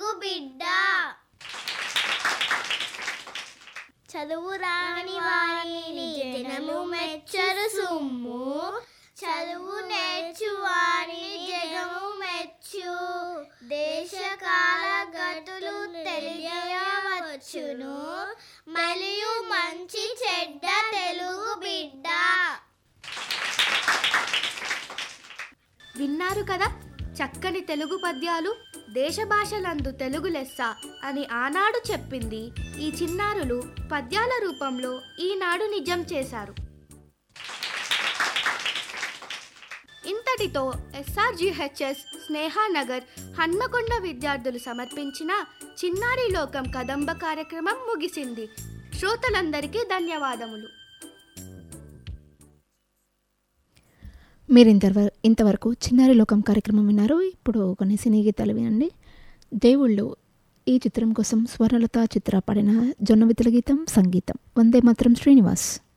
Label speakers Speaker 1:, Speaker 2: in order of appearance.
Speaker 1: తెలుగు బిడ్డ చదువు రాని వారిని జనము మెచ్చరు సుమ్ము చదువు నేర్చు వారిని జగము మెచ్చు దేశకాల గతులు తెలియవచ్చును మరియు మంచి చెడ్డ తెలుగు బిడ్డ
Speaker 2: విన్నారు కదా చక్కని తెలుగు పద్యాలు దేశ భాషలందు తెలుగు లెస్స అని ఆనాడు చెప్పింది ఈ చిన్నారులు పద్యాల రూపంలో ఈనాడు నిజం చేశారు ఇంతటితో ఎస్ఆర్జిహెచ్ఎస్ స్నేహానగర్ హన్మకొండ విద్యార్థులు సమర్పించిన చిన్నారి లోకం కదంబ కార్యక్రమం ముగిసింది శ్రోతలందరికీ ధన్యవాదములు
Speaker 3: మీరు ఇంతవరకు ఇంతవరకు చిన్నారి లోకం కార్యక్రమం విన్నారు ఇప్పుడు కొన్ని సినీ గీతాలు వినండి దేవుళ్ళు ఈ చిత్రం కోసం స్వర్ణలత చిత్ర పాడిన జొన్నవితుల గీతం సంగీతం వందే మాత్రం శ్రీనివాస్